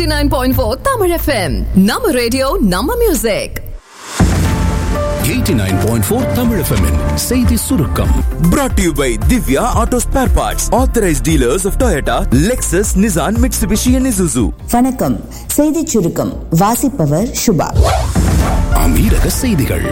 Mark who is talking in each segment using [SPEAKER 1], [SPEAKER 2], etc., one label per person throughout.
[SPEAKER 1] 89.4 Tamil FM. நம்ம radio நம்ம music
[SPEAKER 2] 89.4 Tamil FM -இன் செய்தி சுருக்கம்
[SPEAKER 3] Brought to you by Divya Auto Spare Parts, authorized dealers of Toyota, Lexus, Nissan, Mitsubishi, and Isuzu.
[SPEAKER 4] வணக்கம் செய்திச் சுருக்கம் வாசிப்பவர் சுபா
[SPEAKER 2] அமீரக செய்திகள்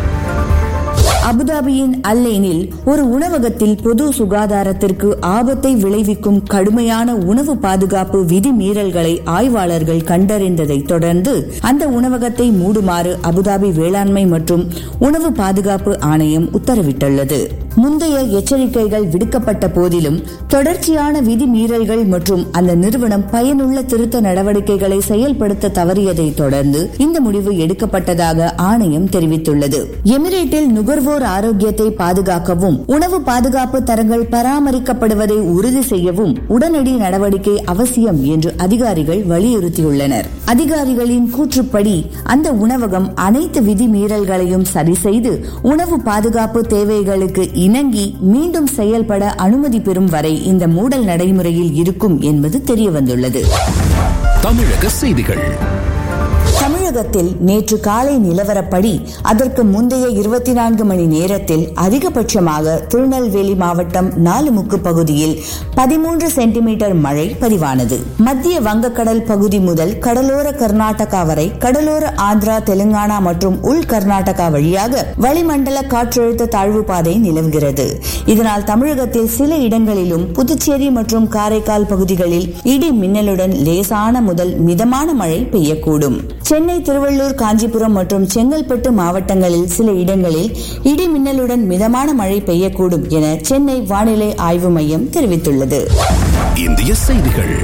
[SPEAKER 4] அபுதாபியின் அல்லேனில் ஒரு உணவகத்தில் பொது சுகாதாரத்திற்கு ஆபத்தை விளைவிக்கும் கடுமையான உணவு பாதுகாப்பு விதிமீறல்களை ஆய்வாளர்கள் கண்டறிந்ததை தொடர்ந்து அந்த உணவகத்தை மூடுமாறு அபுதாபி வேளாண்மை மற்றும் உணவு பாதுகாப்பு ஆணையம் உத்தரவிட்டுள்ளது முந்தைய எச்சரிக்கைகள் விடுக்கப்பட்ட போதிலும் தொடர்ச்சியான விதிமீறல்கள் மற்றும் அந்த நிறுவனம் பயனுள்ள திருத்த நடவடிக்கைகளை செயல்படுத்த தவறியதை தொடர்ந்து இந்த முடிவு எடுக்கப்பட்டதாக ஆணையம் தெரிவித்துள்ளது எமிரேட்டில் நுகர்வோர் ஆரோக்கியத்தை பாதுகாக்கவும் உணவு பாதுகாப்பு தரங்கள் பராமரிக்கப்படுவதை உறுதி செய்யவும் உடனடி நடவடிக்கை அவசியம் என்று அதிகாரிகள் வலியுறுத்தியுள்ளனர் அதிகாரிகளின் கூற்றுப்படி அந்த உணவகம் அனைத்து விதிமீறல்களையும் சரி செய்து உணவு பாதுகாப்பு தேவைகளுக்கு இணங்கி மீண்டும் செயல்பட அனுமதி பெறும் வரை இந்த மூடல் நடைமுறையில் இருக்கும் என்பது தெரியவந்துள்ளது
[SPEAKER 2] தமிழக செய்திகள்
[SPEAKER 4] தமிழகத்தில் நேற்று காலை நிலவரப்படி அதற்கு முந்தைய இருபத்தி நான்கு மணி நேரத்தில் அதிகபட்சமாக திருநெல்வேலி மாவட்டம் நாலுமுக்கு பகுதியில் பதிமூன்று சென்டிமீட்டர் மழை பதிவானது மத்திய வங்கக்கடல் பகுதி முதல் கடலோர கர்நாடகா வரை கடலோர ஆந்திரா தெலுங்கானா மற்றும் உள் கர்நாடகா வழியாக வளிமண்டல காற்றழுத்த தாழ்வு பாதை நிலவுகிறது இதனால் தமிழகத்தில் சில இடங்களிலும் புதுச்சேரி மற்றும் காரைக்கால் பகுதிகளில் இடி மின்னலுடன் லேசான முதல் மிதமான மழை பெய்யக்கூடும் சென்னை திருவள்ளூர் காஞ்சிபுரம் மற்றும் செங்கல்பட்டு மாவட்டங்களில் சில இடங்களில் இடி மின்னலுடன் மிதமான மழை பெய்யக்கூடும் என சென்னை வானிலை ஆய்வு மையம் தெரிவித்துள்ளது
[SPEAKER 2] இந்திய செய்திகள்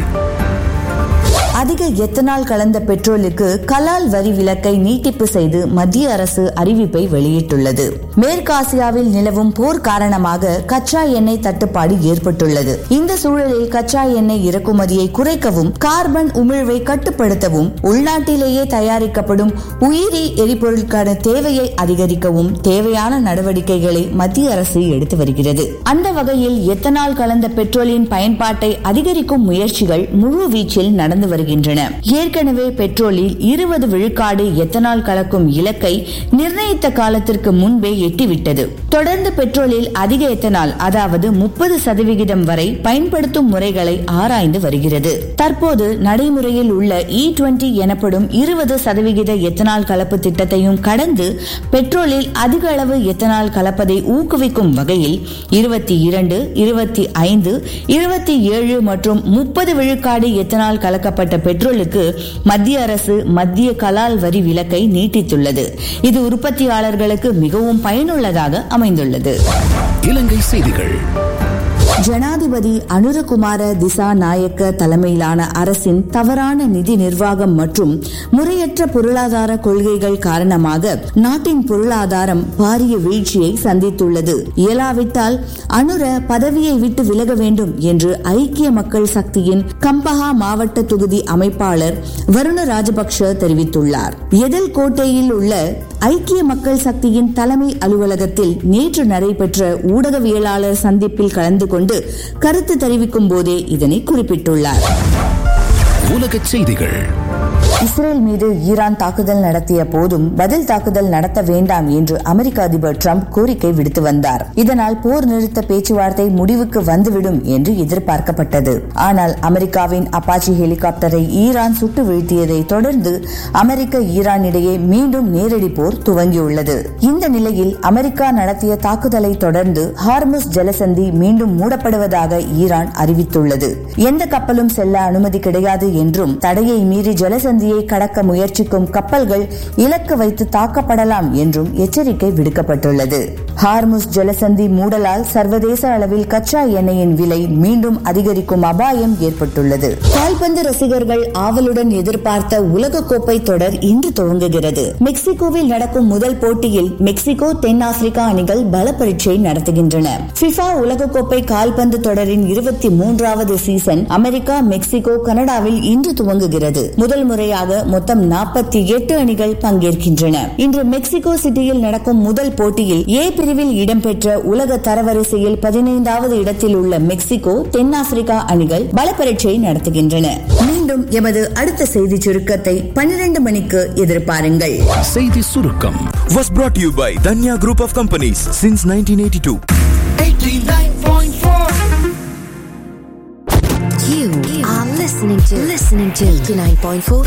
[SPEAKER 4] அதிக எத்தனால் கலந்த பெட்ரோலுக்கு கலால் வரி விலக்கை நீட்டிப்பு செய்து மத்திய அரசு அறிவிப்பை வெளியிட்டுள்ளது மேற்காசியாவில் நிலவும் போர் காரணமாக கச்சா எண்ணெய் தட்டுப்பாடு ஏற்பட்டுள்ளது இந்த சூழலில் கச்சா எண்ணெய் இறக்குமதியை குறைக்கவும் கார்பன் உமிழ்வை கட்டுப்படுத்தவும் உள்நாட்டிலேயே தயாரிக்கப்படும் உயிரி எரிபொருளுக்கான தேவையை அதிகரிக்கவும் தேவையான நடவடிக்கைகளை மத்திய அரசு எடுத்து வருகிறது அந்த வகையில் எத்தனால் கலந்த பெட்ரோலின் பயன்பாட்டை அதிகரிக்கும் முயற்சிகள் முழு வீச்சில் நடந்து வருகின்றன ஏற்கனவே பெட்ரோலில் இருபது விழுக்காடு எத்தனால் கலக்கும் இலக்கை நிர்ணயித்த காலத்திற்கு முன்பே எட்டிவிட்டது தொடர்ந்து பெட்ரோலில் அதிக எத்தனால் அதாவது முப்பது சதவிகிதம் வரை பயன்படுத்தும் முறைகளை ஆராய்ந்து வருகிறது தற்போது நடைமுறையில் உள்ள இ டுவெண்டி எனப்படும் இருபது சதவிகித எத்தனால் கலப்பு திட்டத்தையும் கடந்து பெட்ரோலில் அதிக அளவு எத்தனால் கலப்பதை ஊக்குவிக்கும் வகையில் இருபத்தி இரண்டு இருபத்தி ஐந்து இருபத்தி ஏழு மற்றும் முப்பது விழுக்காடு எத்தனால் கலக்கப்பட்ட பெட்ரோலுக்கு மத்திய அரசு மத்திய கலால் வரி விலக்கை நீட்டித்துள்ளது இது உற்பத்தியாளர்களுக்கு மிகவும் பயனுள்ளதாக அமைந்துள்ளது
[SPEAKER 2] இலங்கை செய்திகள்
[SPEAKER 4] ஜனாதிபதி அனுரகுமார திசா நாயக்க தலைமையிலான அரசின் தவறான நிதி நிர்வாகம் மற்றும் முறையற்ற பொருளாதார கொள்கைகள் காரணமாக நாட்டின் பொருளாதாரம் பாரிய வீழ்ச்சியை சந்தித்துள்ளது இயலாவிட்டால் அனுர பதவியை விட்டு விலக வேண்டும் என்று ஐக்கிய மக்கள் சக்தியின் கம்பஹா மாவட்ட தொகுதி அமைப்பாளர் வருண ராஜபக்ஷ தெரிவித்துள்ளார் எதல் கோட்டையில் உள்ள ஐக்கிய மக்கள் சக்தியின் தலைமை அலுவலகத்தில் நேற்று நடைபெற்ற ஊடகவியலாளர் சந்திப்பில் கலந்து கொண்டு கருத்து தெரிவிக்கும் போதே இதனை குறிப்பிட்டுள்ளார்
[SPEAKER 2] உலக செய்திகள்
[SPEAKER 4] இஸ்ரேல் மீது ஈரான் தாக்குதல் நடத்திய போதும் பதில் தாக்குதல் நடத்த வேண்டாம் என்று அமெரிக்க அதிபர் டிரம்ப் கோரிக்கை விடுத்து வந்தார் இதனால் போர் நிறுத்த பேச்சுவார்த்தை முடிவுக்கு வந்துவிடும் என்று எதிர்பார்க்கப்பட்டது ஆனால் அமெரிக்காவின் அப்பாச்சி ஹெலிகாப்டரை ஈரான் சுட்டு வீழ்த்தியதை தொடர்ந்து அமெரிக்க ஈரான் இடையே மீண்டும் நேரடி போர் துவங்கியுள்ளது இந்த நிலையில் அமெரிக்கா நடத்திய தாக்குதலை தொடர்ந்து ஹார்முஸ் ஜலசந்தி மீண்டும் மூடப்படுவதாக ஈரான் அறிவித்துள்ளது எந்த கப்பலும் செல்ல அனுமதி கிடையாது என்றும் தடையை மீறி ஜலசந்தியை கடக்க முயற்சிக்கும் கப்பல்கள் இலக்கு வைத்து தாக்கப்படலாம் என்றும் எச்சரிக்கை விடுக்கப்பட்டுள்ளது ஹார்முஸ் ஜலசந்தி மூடலால் சர்வதேச அளவில் கச்சா எண்ணெயின் விலை மீண்டும் அதிகரிக்கும் அபாயம் ஏற்பட்டுள்ளது கால்பந்து ரசிகர்கள் ஆவலுடன் எதிர்பார்த்த உலகக்கோப்பை தொடர் இன்று துவங்குகிறது மெக்சிகோவில் நடக்கும் முதல் போட்டியில் மெக்சிகோ தென்னாப்பிரிக்கா அணிகள் பல பரீட்சை நடத்துகின்றன பிஃபா உலகக்கோப்பை கால்பந்து தொடரின் இருபத்தி மூன்றாவது சீசன் அமெரிக்கா மெக்சிகோ கனடாவில் இன்று துவங்குகிறது முதல் முறையாக மொத்தம் நாற்பத்தி எட்டு அணிகள் பங்கேற்கின்றன இன்று மெக்சிகோ சிட்டியில் நடக்கும் முதல் போட்டியில் ஏ பிரிவு பிரிவில் இடம்பெற்ற உலக தரவரிசையில் பதினைந்தாவது இடத்தில் உள்ள மெக்சிகோ தென்னாப்பிரிக்கா அணிகள் பலப்பரீட்சை நடத்துகின்றன மீண்டும் எமது அடுத்த செய்தி சுருக்கத்தை பன்னிரண்டு மணிக்கு எதிர்பாருங்கள்
[SPEAKER 2] செய்தி சுருக்கம்
[SPEAKER 3] Was brought to you by Danya Group of Companies since 1982.
[SPEAKER 5] You are listening to listening to 89.4